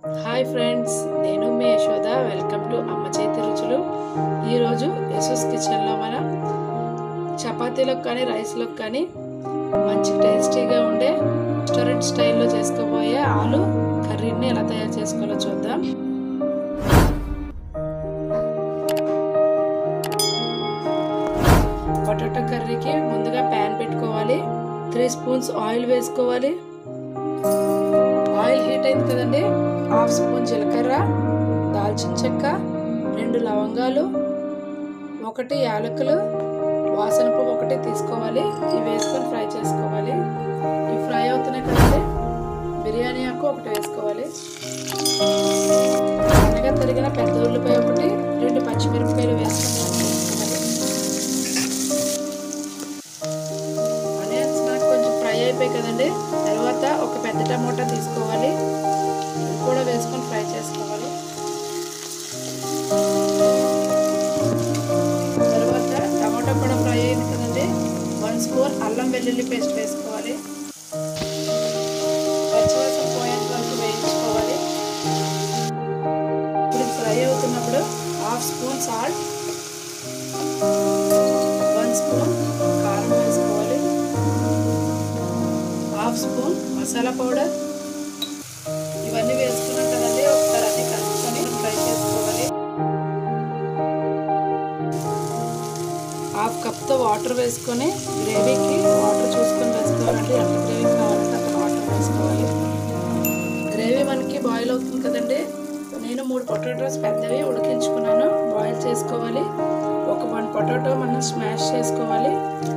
hi friends నేను మీ Yashoda welcome to అమ్మ చేతి రుచులు ఈరోజు యశోస్ కిచెన్లో మనం చపాతీలకు కానీ రైస్లకు కానీ మంచి టేస్టీగా ఉండే రెస్టారెంట్ స్టైల్లో చేసుకోబోయే ఆలు కర్రీని ఎలా తయారు చేసుకోవాలో చూద్దాం పొటాటో కర్రీకి ముందుగా ప్యాన్ పెట్టుకోవాలి త్రీ స్పూన్స్ ఆయిల్ వేసుకోవాలి ఆయిల్ హీట్ అయింది కదండి హాఫ్ స్పూన్ జీలకర్ర దాల్చిన చెక్క రెండు లవంగాలు ఒకటి యాలకులు వాసన పువ్వు ఒకటి తీసుకోవాలి ఇవి వేసుకొని ఫ్రై చేసుకోవాలి ఇవి ఫ్రై అవుతున్నాయి కదండి బిర్యానీ ఆకు ఒకటి వేసుకోవాలి సన్నగా తరిగిన పెద్ద ఉల్లిపాయ ఒకటి రెండు పచ్చిమిరపకాయలు వేసుకొని ఆనియన్స్ మనకు కొంచెం ఫ్రై అయిపోయి కదండి తర్వాత ఒక పెద్ద టమోటా తీసుకోవాలి ఇది కూడా వేసుకొని ఫ్రై చేసుకోవాలి తర్వాత టమాటా కూడా ఫ్రై అయింది కదండి వన్ స్పూన్ అల్లం వెల్లుల్లి పేస్ట్ వేసుకోవాలి పచ్చివాసన పోయేంత వరకు వేయించుకోవాలి ఇప్పుడు ఫ్రై అవుతున్నప్పుడు half spoon salt one spoon కారం వేసుకోవాలి హాఫ్ స్పూన్ మసాలా పౌడర్ ఇవన్నీ వేసుకున్నాం కదండి ఒకసారి అన్ని కలుపుకొని ఫ్రై చేసుకోవాలి హాఫ్ కప్తో వాటర్ వేసుకొని గ్రేవీకి వాటర్ చూసుకొని వేసుకోవాలండి ఎంత గ్రేవీ కావాలంటే అంత వాటర్ వేసుకోవాలి గ్రేవీ మనకి బాయిల్ అవుతుంది కదండి నేను మూడు పొటాటోస్ పెద్దవి ఉడికించుకున్నాను బాయిల్ చేసుకోవాలి ఒక వన్ పొటాటో మనం స్మాష్ చేసుకోవాలి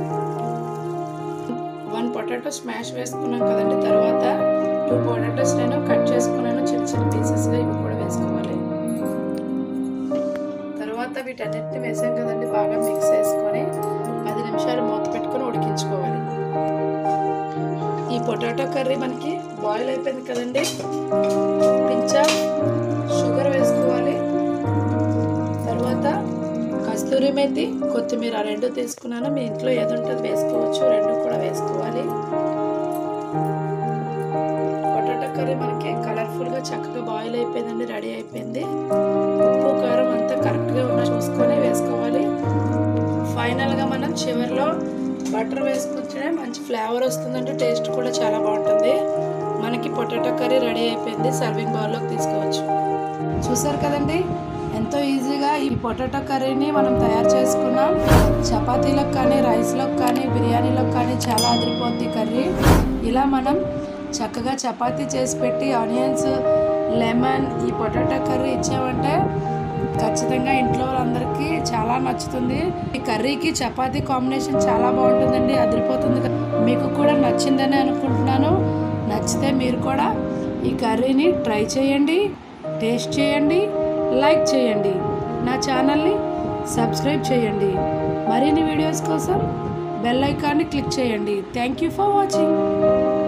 వన్ పొటాటో స్మాష్ వేసుకున్నాం కదండి తర్వాత టూ పొటాటోస్ నేను కట్ చేసుకున్నాను చిన్న చిన్న పీసెస్గా ఇవి కూడా వేసుకోవాలి తర్వాత వీటన్నిటిని వేసాం కదండి బాగా మిక్స్ చేసుకొని పది నిమిషాలు మూత పెట్టుకొని ఉడికించుకోవాలి ఈ పొటాటో కర్రీ మనకి బాయిల్ అయిపోయింది కదండి పించా షుగర్ వేసుకోవాలి తర్వాత కస్తూరి మేతి కొత్తిమీర రెండు తీసుకున్నాను మీ ఇంట్లో ఏది ఉంటుంది వేసుకోవచ్చు రెండు కూడా వేసుకోవాలి పొటాటో కర్రీ మనకి కలర్ఫుల్గా చక్కగా బాయిల్ అయిపోయిందండి రెడీ అయిపోయింది ఉప్పు కారం అంతా కరెక్ట్గా ఉన్న చూసుకొని వేసుకోవాలి ఫైనల్గా మనం చివరిలో బటర్ వేసుకుంటే మంచి ఫ్లేవర్ వస్తుందంటే టేస్ట్ కూడా చాలా బాగుంటుంది మనకి పొటాటో కర్రీ రెడీ అయిపోయింది సర్వింగ్ బౌల్లోకి తీసుకోవచ్చు చూసారు కదండి ఎంతో ఈజీగా ఈ పొటాటో కర్రీని మనం తయారు చేసుకున్నాం చపాతీలకు కానీ రైస్లోకి కానీ బిర్యానీలోకి కానీ చాలా అదిరిపోద్ది కర్రీ ఇలా మనం చక్కగా చపాతీ చేసి పెట్టి ఆనియన్స్ లెమన్ ఈ పొటాటో కర్రీ ఇచ్చామంటే ఖచ్చితంగా ఇంట్లో వాళ్ళందరికీ చాలా నచ్చుతుంది ఈ కర్రీకి చపాతీ కాంబినేషన్ చాలా బాగుంటుందండి అదిరిపోతుంది మీకు కూడా నచ్చిందని అనుకుంటున్నాను నచ్చితే మీరు కూడా ఈ కర్రీని ట్రై చేయండి టేస్ట్ చేయండి లైక్ చేయండి నా ఛానల్ని సబ్స్క్రైబ్ చేయండి మరిన్ని వీడియోస్ కోసం బెల్ ఐకాన్ని క్లిక్ చేయండి థ్యాంక్ యూ ఫర్ వాచింగ్